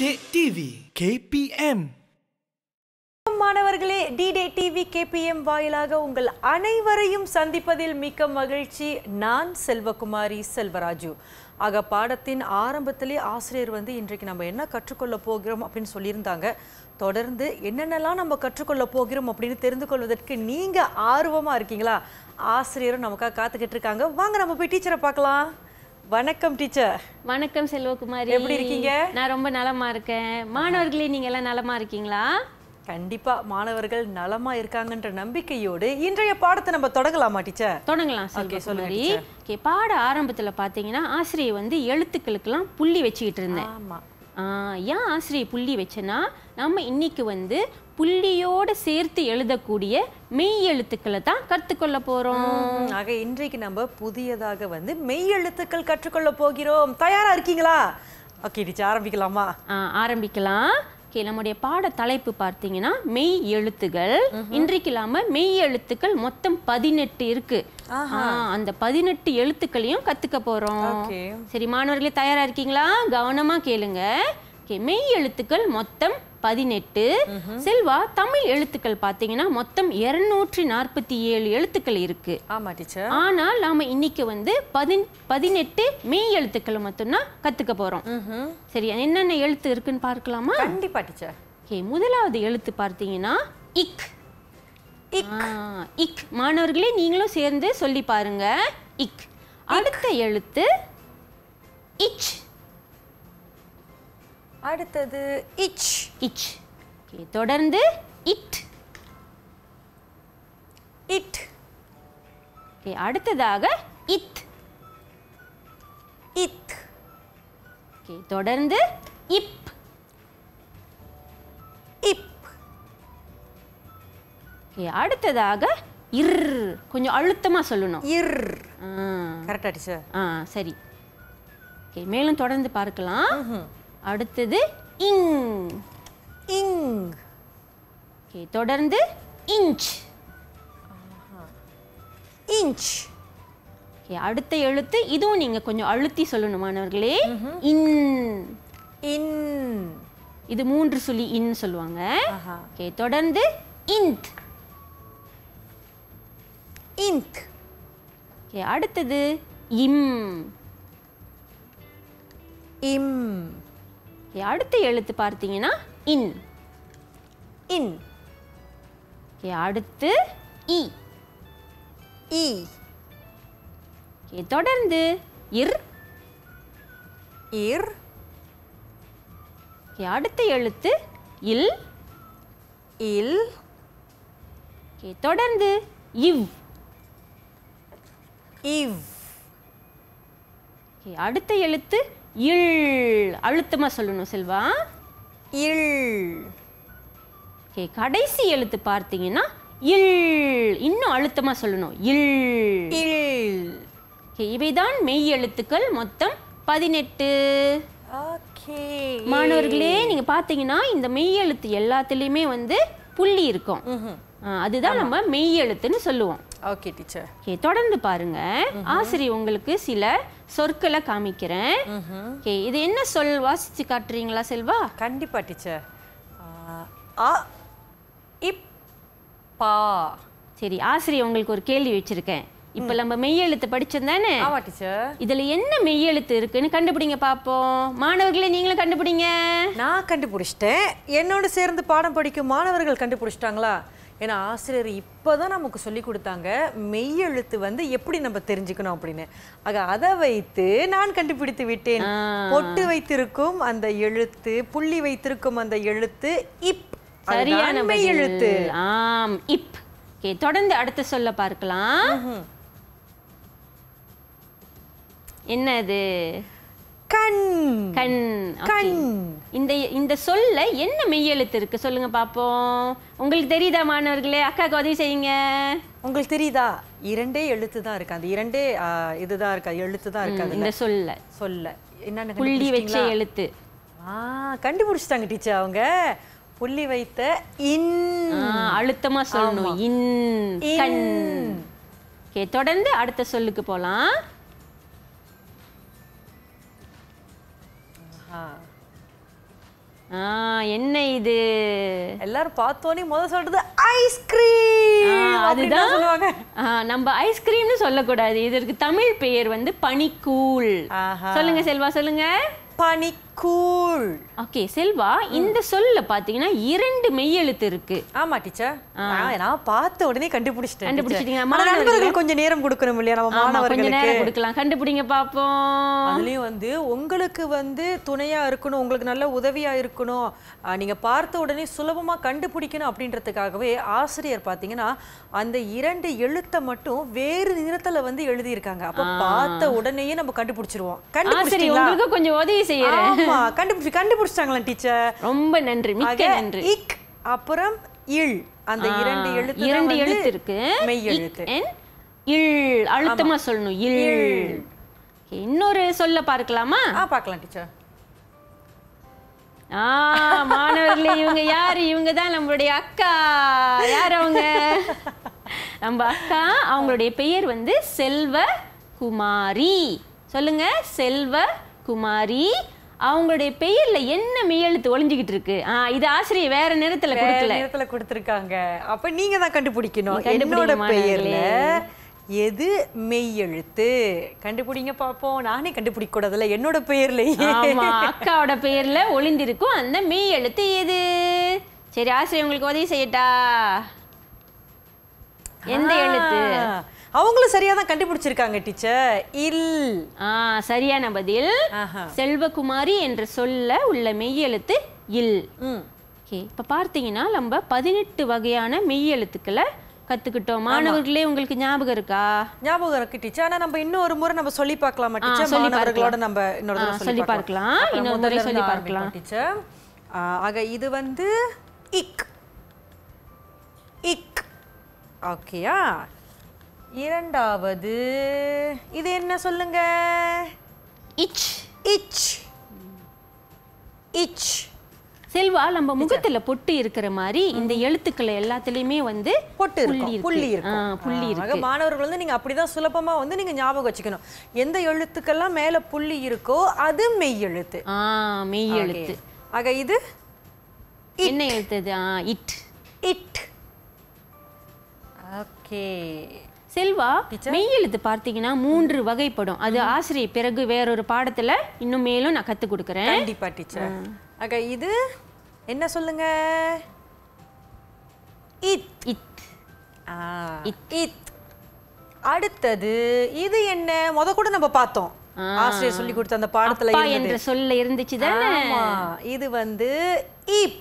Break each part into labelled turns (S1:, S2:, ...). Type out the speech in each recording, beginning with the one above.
S1: Didik TV KPM
S2: மாணவர்களே டிடே TV KPM வாயிலாக உங்கள் அனைவரையும் சந்திப்பதில் மிக்க மகிழ்ச்சி நான் செல்வகுமாரி செல்வராஜு ஆக பாடத்தின் ஆரம்பத்திலே ஆசிரியர் வந்து இன்றைக்கு நம்ம என்ன கற்றுக்கொள்ள போகிறோம் அப்படின்னு சொல்லியிருந்தாங்க தொடர்ந்து என்னென்னலாம் நம்ம கற்றுக்கொள்ள போகிறோம் அப்படின்னு தெரிந்து கொள்வதற்கு நீங்க ஆர்வமா இருக்கீங்களா ஆசிரியரும் நமக்காக காத்துக்கிட்டு இருக்காங்க வாங்க நம்ம போய் டீச்சரை பார்க்கலாம் வணக்கம் டீச்சர்
S3: வணக்கம் செல்வகுமாரி
S2: எப்படி இருக்கீங்க?
S3: நான் ரொம்ப நலமா இருக்கேன் மாணவர்களே நீங்க எல்லாம் நலமா இருக்கீங்களா
S2: கண்டிப்பா மாணவர்கள் நலமா இருக்காங்கன்ற நம்பிக்கையோடு இன்றைய பாடத்தை நம்ம தொடங்கலாமா டீச்சர்
S3: தொடங்கலாம்
S2: Okay, சொல்லுங்க,
S3: செல்வகுமாரி ஓகே பாட ஆரம்பத்துல பாத்தீங்கன்னா ஆசிரியர் வந்து எழுத்துக்களுக்கெல்லாம் புள்ளி வச்சுக்கிட்டு இருந்தேன்
S2: ஆமா
S3: ஆ, ஏன் ஆசிரியர் புள்ளி வச்சேன்னா நம்ம இன்னைக்கு வந்து புள்ளியோட சேர்த்து எழுதக்கூடிய மெய் எழுத்துக்களை தான் கற்றுக்கொள்ள போறோம்
S2: ம், ஆக இன்றைக்கு நம்ம புதியதாக வந்து மெய் எழுத்துக்கள் கற்றுக்கொள்ள போகிறோம் தயாரா இருக்கீங்களா ஓகே டீச்சர் ஆரம்பிக்கலாமா
S3: ஆ, ஆரம்பிக்கலாம் ஓகே நம்முடைய பாட தலைப்பு பார்த்தீங்கன்னா மெய் எழுத்துகள் இன்றைக்கு இல்லாம மெய் எழுத்துக்கள் மொத்தம் பதினெட்டு இருக்கு ஆ, அந்த பதினெட்டு எழுத்துக்களையும் கத்துக்க போறோம்
S2: Okay.
S3: சரி மாணவர்களே தயாரா இருக்கீங்களா கவனமா கேளுங்க ஓகே மெய் எழுத்துக்கள் மொத்தம் பதினெட்டு செல்வா தமிழ் எழுத்துக்கள் பார்த்தீங்கன்னா மொத்தம் இருநூற்றி நாற்பத்தி ஏழு எழுத்துக்கள் இருக்கு
S2: ஆமா டீச்சர்
S3: ஆனால் நாம இன்னைக்கு வந்து பதின் பதினெட்டு மெய் எழுத்துக்களை மட்டும்தான் கத்துக்க போறோம் சரி என்னென்ன எழுத்து இருக்குன்னு பார்க்கலாமா
S2: கண்டிப்பா டீச்சர்
S3: ஓகே முதலாவது எழுத்து பார்த்தீங்கன்னா இக்
S2: இக்.
S3: ஆ, இக் மாணவர்களே நீங்களும் சேர்ந்து சொல்லி பாருங்க இக் அடுத்த எழுத்து இச்
S2: அடுத்தது இச்
S3: இச் ஓகே தொடர்ந்து இட்
S2: இட்
S3: ஓகே அடுத்ததாக இத்
S2: இத்
S3: ஓகே தொடர்ந்து இப்
S2: இப்
S3: ஓகே அடுத்ததாக இர் கொஞ்சம் அழுத்தமா சொல்லணும்
S2: இர்
S3: ஆ
S2: கரெக்டா டீச்சர்
S3: ஆ சரி ஓகே மேலும் தொடர்ந்து பார்க்கலாம் அடுத்தது இங்
S2: இங்
S3: ஓகே தொடர்ந்து இன்ச்
S2: இன்ச்
S3: ஓகே அடுத்த எழுத்து இதுவும் நீங்க கொஞ்சம் அழுத்தி சொல்லணும் மாணவர்களே இன்
S2: இன்
S3: இது மூன்று சொல்லி இன் சொல்லுவாங்க
S2: ஆஹா
S3: ஓகே தொடர்ந்து இன்த்
S2: இன்க்
S3: ஓகே அடுத்தது இம்
S2: இம்
S3: ஓகே அடுத்த எழுத்து பார்த்தீங்கன்னா இன்
S2: இன்
S3: ஓகே அடுத்து இ
S2: இ
S3: ஓகே தொடர்ந்து இர்
S2: இர்
S3: ஓகே அடுத்த எழுத்து இல்
S2: இல்
S3: ஓகே தொடர்ந்து இவ்
S2: இவ்
S3: ஓகே அடுத்த எழுத்து இல் அழுத்தமா சொல்லணும் செல்வா
S2: இல்
S3: ஓகே கடைசி எழுத்து பார்த்தீங்கன்னா இல் இன்னும் அழுத்தமா சொல்லணும் இல்
S2: இல்
S3: ஓகே இவைதான் மெய் எழுத்துக்கள் மொத்தம் பதினெட்டு
S2: ஓகே
S3: மாணவர்களே நீங்க பார்த்தீங்கன்னா இந்த மெய் எழுத்து எல்லாத்துலேயுமே வந்து புள்ளி இருக்கும் ஆ, அதுதான் நம்ம மெய் எழுத்துன்னு சொல்லுவோம்
S2: ஓகே டீச்சர்
S3: ஓகே தொடர்ந்து பாருங்க ஆசிரியர் உங்களுக்கு சில சொற்களை காமிக்கிறேன் ஓகே இது என்ன சொல் வாசிச்சு காட்டுறீங்களா செல்வா
S2: கண்டிப்பா டீச்சர் அ இப் பா
S3: சரி ஆசிரியர் உங்களுக்கு ஒரு கேள்வி வச்சிருக்கேன் இப்போ நம்ம மெய் எழுத்து படிச்சோம் தானே
S2: ஆமா டீச்சர்
S3: இதுல என்ன மெய் எழுத்து இருக்குன்னு கண்டுபிடிங்க பாப்போம் மாணவர்களே நீங்களும் கண்டுபிடிங்க
S2: நான் கண்டுபிடிச்சிட்டேன் என்னோட சேர்ந்து பாடம் படிக்கும் மாணவர்கள் கண்டுபிடிச்சிட்டாங்களா ஏன்னா ஆசிரியர் இப்போதான் நமக்கு சொல்லி கொடுத்தாங்க மெய் எழுத்து வந்து எப்படி நம்ம தெரிஞ்சுக்கணும் அப்படின்னு ஆக அதை வைத்து நான் கண்டுபிடித்து விட்டேன் பொட்டு வைத்திருக்கும் அந்த எழுத்து புள்ளி வைத்திருக்கும் அந்த எழுத்து இப் அதுதான்
S3: சரியான
S2: மெய்
S3: பதில்.
S2: எழுத்து
S3: ஆம் இப் ஓகே தொடர்ந்து அடுத்த சொல்ல பார்க்கலாம் என்னது
S2: கண்
S3: கண் okay.
S2: கண்
S3: இந்த இந்த சொல்ல என்ன மெய்யெழுத்து இருக்கு சொல்லுங்க பாப்போம் உங்களுக்கு தெரியுதா மாணவர்களே அக்காக்கு உதவி செய்யுங்க
S2: உங்களுக்கு தெரியுதா இரண்டே எழுத்து தான் இருக்கு அந்த இரண்டே ஆ, இதுதான் இருக்கு எழுத்து தான் இருக்கு அதுல.
S3: இந்த சொல்ல
S2: சொல்ல என்னன்னு
S3: புள்ளி வச்ச
S2: கண்டுபிடிச்சிட்டீங்களா?
S3: எழுத்து
S2: ஆ கண்டுபிடிச்சிட்டாங்க டீச்சர் அவங்க புள்ளி வைத்த இன்
S3: ஆ, அழுத்தமா சொல்லணும் இன் கண்
S2: இன்.
S3: ஓகே தொடர்ந்து அடுத்த சொல்லுக்கு போலாம்
S2: ஆ.
S3: ஆ என்ன இது
S2: எல்லாரும் பார்த்தோன்னே முதல் சொல்றது ஐஸ்கிரீம்
S3: ஆ, அதுதான்
S2: சொல்லுவாங்க
S3: ஆ, நம்ம ஐஸ்கிரீம்னு சொல்லக்கூடாது இதற்கு தமிழ் பெயர் வந்து பனிக்கூழ்
S2: ஆஹா.
S3: சொல்லுங்க செல்வா சொல்லுங்க
S2: பனிக்கூழ்
S3: ஓகே செல்வா இந்த சொல்ல பாத்தீங்கன்னா இரண்டு மெய்யெழுத்து இருக்கு
S2: ஆமா டீச்சர் நான் நான் பார்த்த உடனே கண்டுபிடிச்சிட்டேன்
S3: கண்டுபிடிச்சிட்டீங்களா?
S2: teacher. ஆனா நண்பர்கள் கொஞ்சம் நேரம் கொடுக்கணும் இல்லையா நம்ம
S3: ஆமா கொஞ்ச
S2: மாணவர்களுக்கு
S3: நேரம் கொடுக்கலாம் கண்டுபிடிங்க பாப்போம்
S2: அதுலயும் வந்து உங்களுக்கு வந்து துணையா இருக்கணும் உங்களுக்கு நல்ல உதவியா இருக்கணும் ஆஹ் நீங்க பார்த்த உடனே சுலபமா கண்டுபிடிக்கணும் அப்படின்றதுக்காகவே ஆசிரியர் பாத்தீங்கன்னா அந்த இரண்டு எழுத்தை மட்டும் வேறு நிறத்துல வந்து எழுதியிருக்காங்க அப்ப பார்த்த உடனேயே நம்ம கண்டுபிடிச்சிருவோம்
S3: ஆசிரியர்
S2: கண்டுபிடிச்சிட்டீங்களா
S3: உங்களுக்கு கொஞ்சம் உதவி செய்யறேன்
S2: ஆமா கண்டுபிடிச்சு கண்டுபிடிச்சிட்டாங்களா டீச்சர்
S3: ரொம்ப நன்றி மிக்க நன்றி
S2: இக் அப்புறம் இல் அந்த இரண்டு
S3: ஆ,
S2: எழுத்து
S3: இரண்டு எழுத்து இருக்கு
S2: மெய்
S3: இக்
S2: எழுத்து
S3: and இல் அழுத்தமா சொல்லணும் இல் Okay, இன்னொரு சொல்ல பார்க்கலாமா
S2: ஆ பார்க்கலாம் டீச்சர்
S3: ஆ மாணவர்களே இவங்க யாரு இவங்க தான் நம்மளுடைய அக்கா யார் அவங்க நம்ம அக்கா அவங்களுடைய பெயர் வந்து செல்வ குமாரி சொல்லுங்க செல்வ குமாரி அவங்களுடைய பெயர்ல என்ன மெய்யெழுத்து ஒளிஞ்சுக்கிட்டு இருக்கு ஆ இது ஆசிரியர் வேற நேரத்துல கொடுக்கல
S2: நேரத்துல கொடுத்திருக்காங்க அப்ப நீங்க தான் கண்டுபிடிக்கணும்
S3: நீங்க கண்டுபிடிங்க
S2: என்னோட பெயர்ல
S3: மாணவர்களே.
S2: எது மெய் எழுத்து கண்டுபிடிங்க பாப்போம் நானே கண்டுபிடிக்க கூடாதுல்ல என்னோட பெயர்லயே
S3: ஆமா அக்காவோட பெயர்ல ஒளிந்திருக்கும் அந்த மெய் எழுத்து எது சரி ஆசிரியர் உங்களுக்கு உதவி செய்யட்டா எந்த எழுத்து
S2: ஆ, அவங்களும் சரியா தான் கண்டுபிடிச்சிருக்காங்க டீச்சர் இல்
S3: ஆ சரியான பதில்
S2: ஆஹா.
S3: செல்வகுமாரி என்ற சொல்ல உள்ள மெய் எழுத்து இல்
S2: ம்
S3: ஓகே இப்போ பார்த்தீங்கன்னா நம்ம பதினெட்டு வகையான மெய் எழுத்துக்களை கத்துக்கிட்டோம் மாணவர்களே உங்களுக்கு ஞாபகம் இருக்கா
S2: ஞாபகம் இருக்கு டீச்சர் ஆனா நம்ம இன்னும் ஒரு முறை நம்ம சொல்லி பார்க்கலாமா டீச்சர்
S3: சொல்லி
S2: மாணவர்களோட நம்ம இன்னொரு
S3: ஆ,
S2: தடவை
S3: சொல்லி பார்க்கலாம்.
S2: அப்புறம்
S3: இன்னொரு
S2: முதல்ல
S3: முறை
S2: இருந்து
S3: சொல்லி
S2: ஆரம்பிப்போம்
S3: பார்க்கலாம்.
S2: டீச்சர் ஆ, ஆக இது வந்து இக் இக் ஓகேயா இரண்டாவது இது என்ன சொல்லுங்க
S3: இச்
S2: இச் இச்
S3: செல்வா நம்ம முகத்துல பொட்டு இருக்கிற மாதிரி இந்த எழுத்துக்களை எல்லாத்துலயுமே வந்து
S2: பொட்டு இருக்கும் புள்ளி
S3: ஆ,
S2: இருக்கும்
S3: புள்ளி
S2: ஆ,
S3: இருக்கு
S2: ஆக மாணவர்கள் வந்து நீங்க அப்படிதான் சுலபமா வந்து நீங்க ஞாபகம் வச்சுக்கணும் எந்த எழுத்துக்கெல்லாம் மேல புள்ளி இருக்கோ அது மெய் எழுத்து
S3: ஆ மெய் எழுத்து
S2: Okay. ஆக இது
S3: என்ன எழுத்து அது ஆ இட்
S2: இட் ஓகே
S3: செல்வா மெய் எழுத்து பார்த்தீங்கன்னா மூன்று வகைப்படும் அது ஆசிரியர் பிறகு வேறொரு பாடத்துல இன்னும் மேலும் நான் கத்து கொடுக்குறேன்
S2: கண்டிப்பா டீச்சர் ஆக இது என்ன சொல்லுங்க இட்
S3: இட்
S2: ஆ இட் அடுத்தது இது என்ன முத கூட நம்ம பார்த்தோம் ஆசிரியர் சொல்லி கொடுத்த அந்த பாடத்துல
S3: அப்பா
S2: இருந்தது
S3: என்ற சொல்ல இருந்துச்சு தானே
S2: ஆமா இது வந்து இப்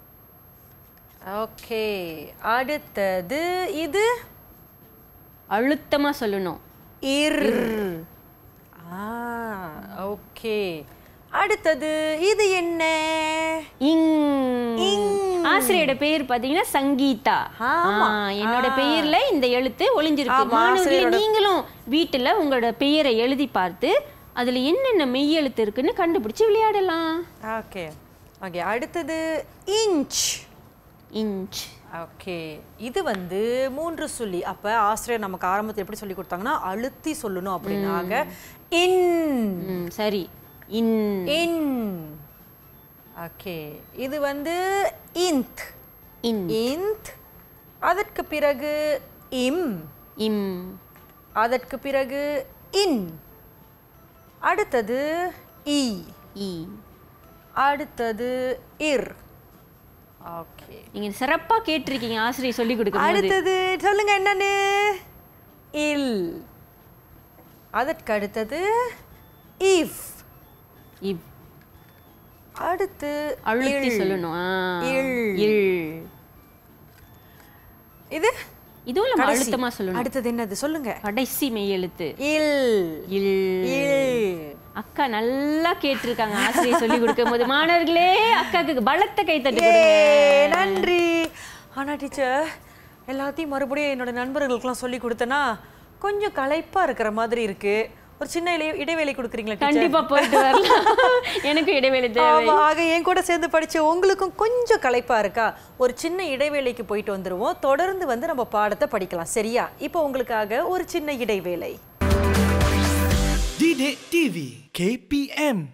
S2: ஓகே அடுத்தது இது
S3: அழுத்தமா சொல்லணும்
S2: இர் ஆ ஓகே அடுத்தது இது என்ன
S3: இங்
S2: இங்.
S3: ஆசிரியரோட பெயர் பாத்தீங்கன்னா சங்கீதா
S2: ஆமா.
S3: ஆ, என்னோட பெயர்ல இந்த எழுத்து ஒளிஞ்சிருக்கு
S2: ஆமா,
S3: மாணவர்களே
S2: ஆசிரியரோட-
S3: நீங்களும் வீட்டுல உங்களோட பெயரை எழுதி பார்த்து அதுல என்னென்ன மெய் எழுத்து இருக்குன்னு கண்டுபிடிச்சு விளையாடலாம்
S2: ஓகே ஓகே அடுத்தது இன்ச்
S3: இன்ச்
S2: ஓகே இது வந்து மூன்று சொல்லி அப்ப ஆசிரியர் நமக்கு ஆரம்பத்தில் எப்படி சொல்லி கொடுத்தாங்கன்னா அழுத்தி சொல்லணும் அப்படின்னாக இன்
S3: ம், சரி இன்
S2: இன் ஓகே இது வந்து இந்த்
S3: இன்
S2: இந்த் அதற்கு பிறகு இம்
S3: இம்
S2: அதற்கு பிறகு இன் அடுத்தது இ
S3: இ
S2: அடுத்தது இர் ஓகே
S3: நீங்க சிறப்பா கேட்டிருக்கீங்க ஆசிரியர் சொல்லி கொடுக்கும்
S2: அடுத்தது சொல்லுங்க என்னன்னு இல் அதற்கு அடுத்தது இஃப்
S3: இவ்
S2: அடுத்து
S3: அழுத்தி
S2: இல்.
S3: சொல்லணும் ஆ.
S2: இல்.
S3: இல்
S2: இது
S3: இதுவும் நம்ம
S2: கடைசி.
S3: அழுத்தமா சொல்லணும்
S2: அடுத்தது என்னது சொல்லுங்க
S3: கடைசி மெய் எழுத்து
S2: இல்
S3: இல்
S2: இல்
S3: அக்கா நல்லா கேட்டிருக்காங்க ஆசிரியர் சொல்லி கொடுக்கும் போது மாணவர்களே அக்காக்கு பலத்த கை தட்டி
S2: ஏ,
S3: கொடுங்க
S2: நன்றி ஆனா டீச்சர் எல்லாத்தையும் மறுபடியும் என்னோட நண்பர்களுக்கெல்லாம் சொல்லி கொடுத்தேன்னா கொஞ்சம் களைப்பா இருக்கிற மாதிரி இருக்கு ஒரு சின்ன இலை- இடைவேளை கொடுக்குறீங்களா டீச்சர்
S3: கண்டிப்பா போயிட்டு வரலாம் எனக்கு இடைவேளை தேவை
S2: ஆமா, ஆக என் கூட சேர்ந்து படிச்ச உங்களுக்கும் கொஞ்சம் களைப்பா இருக்கா ஒரு சின்ன இடைவேளைக்கு போயிட்டு வந்துருவோம் தொடர்ந்து வந்து நம்ம பாடத்தை படிக்கலாம் சரியா இப்போ உங்களுக்காக ஒரு சின்ன இடைவேளை
S1: Didik TV KPM